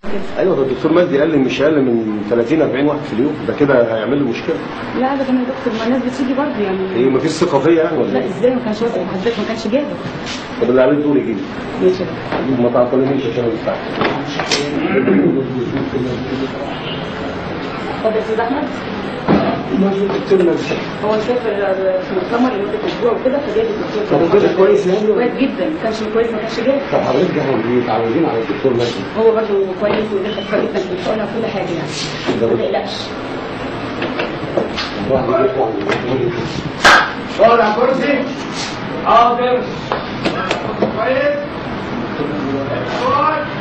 ايوه ده الدكتور مجدي قال لي مش اقل من 30 40 واحد في اليوم ده كده هيعمل لي مشكله لا ابدا يا دكتور ما الناس بتيجي برضه يعني ايه مفيش ثقه فيا يعني ولا لا ايه؟ ازاي ما كانش واثق حضرتك ما كانش جاهز طب اللي عليه تقول يجي ماشي ما تعطلنيش عشان انا بتاعك طب يا استاذ احمد الدكتور مجدي هو مسافر في مؤتمر لمده اسبوع وكده فجاب الدكتور طب وكده كويس يعني كويس جدا ما كانش كويس ما كانش جاهز طب حضرتك احنا متعودين على الدكتور مجدي هو برضه كويس ودخل كويس جدا في الحقنه وكل حاجه يعني ما تقلقش اقعد على الكرسي حاضر كويس اقعد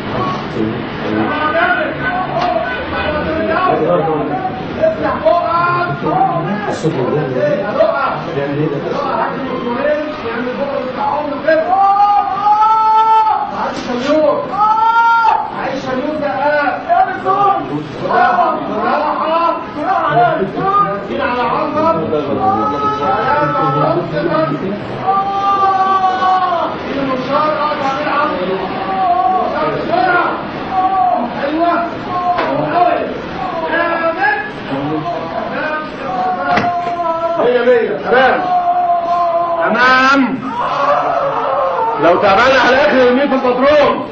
افتح بقك يا لقى لقى هات الدكتورين يعمل بقى التعاون كده عايش شميون عايش شميون ده يا دكتور بالراحه بالراحه مين على عظمك مية مية تمام تمام لو تعبان على الاخر يرميه في البطرون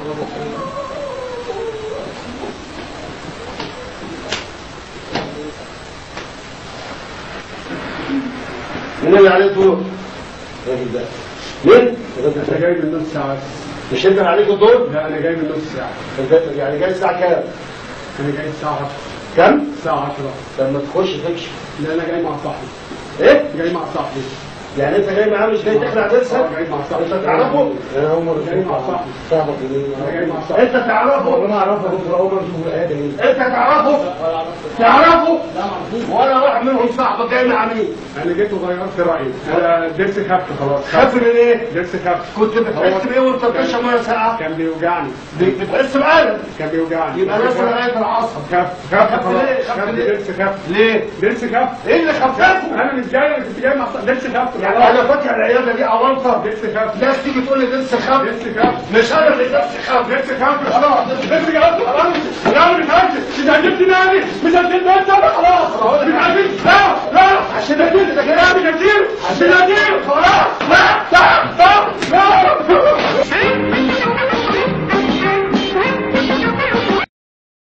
مين اللي عليه الدور؟ الراجل ده مين؟ انا جاي من نص ساعه مش انت اللي عليك الدور؟ لا انا جاي من نص ساعه انت يعني جاي الساعة كام؟ انا جاي الساعه 10 كام؟ الساعه 10 لما تخش تكشف لا انا جاي مع صاحبي ايه؟ جاي مع صاحبي يعني انت جاي معاه مش جاي تخلع ضرسك؟ اه جاي مع صاحبي انت تعرفه؟ انا اول مره جاي مع صاحبي صاحبك انا جاي مع صاحبي انت تعرفه؟ انا اعرفها دكتور اول مره اشوف الادم انت تعرفه؟ تعرفه؟ وانا واحد منهم صاحبك جاي مع مين؟ انا جيت وغيرت رايي انا ضرسي خف خلاص خف من ايه؟ ضرسي خف كنت بتحس بايه وانت بتشرب ميه ساقعه؟ كان بيوجعني بتحس بألم كان بيوجعني يبقى ناس لغايه العصر خف خف خف خلاص ليه؟ خف خف ليه؟ ضرسي خف ليه؟ ضرسي خف ايه اللي خففه؟ انا مش جاي انا كنت جاي مع صاحبي ضرسي خف يعني خلاص انا فاكر العياده دي اونطه ضرسي خف ناس تيجي تقول لي درس خف ضرسي خف مش انا اللي درس خف ضرسي خف خلاص ضرسي خف خلاص لا انا مش هكذب مش هجيب نادي مش هجيب نادي خلاص